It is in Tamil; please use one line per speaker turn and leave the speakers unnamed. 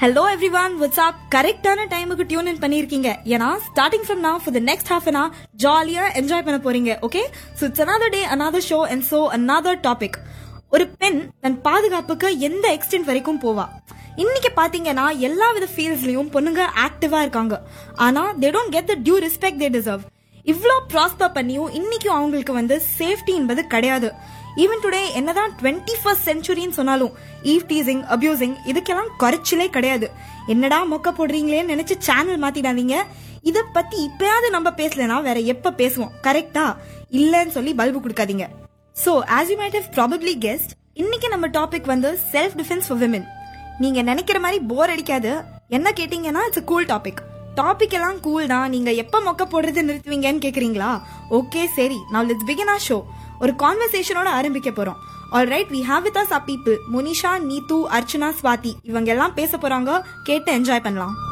hello everyone what's up கரெக்டான டைமுக்கு டியூன் இன் பண்ணியிருக்கீங்க ஏன்னா starting from now for the next half an hour ஜாலியா என்ஜாய் பண்ண போறீங்க okay so it's another day another show and so another topic ஒரு பெண் தன் பாதுகாப்புக்கு எந்த எக்ஸ்டென்ட் வரைக்கும் போவா இன்னைக்கு பாத்தீங்கன்னா எல்லா வித ஃபீல்ட்லயும் பொண்ணுங்க ஆக்டிவா இருக்காங்க ஆனா they don't get the due respect they deserve இவ்ளோ ப்ராஸ்பர் பண்ணியும் இன்னைக்கும் அவங்களுக்கு வந்து சேஃப்டி என்பது கிடையாது ஈவன் டுடே என்னதான் டுவெண்ட்டி ஃபர்ஸ்ட் செஞ்சுரின்னு சொன்னாலும் ஈவ் டீசிங் அபியூசிங் இதுக்கெல்லாம் குறைச்சலே கிடையாது என்னடா மொக்க போடுறீங்களேன்னு நினைச்சு சேனல் மாத்திடாதீங்க இத பத்தி இப்பயாவது நம்ம பேசலனா வேற எப்ப பேசுவோம் கரெக்டா இல்லன்னு சொல்லி பல்பு கொடுக்காதீங்க so as you might have probably guessed இன்னைக்கு நம்ம டாபிக் வந்து செல்ஃப் டிஃபென்ஸ் ஃபார் விமன் நீங்க நினைக்கிற மாதிரி போர் அடிக்காது என்ன கேட்டீங்கன்னா இட்ஸ் கூல் டாபிக் டாபிக் எல்லாம் கூல் தான் நீங்க எப்ப மொக்க போடுறது நிறுத்துவீங்கன்னு கேக்குறீங்களா ஓகே சரி now let's begin our show ஒரு கான்வர்சேஷனோட ஆரம்பிக்க போறோம் all right we have with us a people Munisha Neethu Archana Swathi இவங்க எல்லாம் பேச போறாங்க கேட்டு என்ஜாய் பண்ணலாம்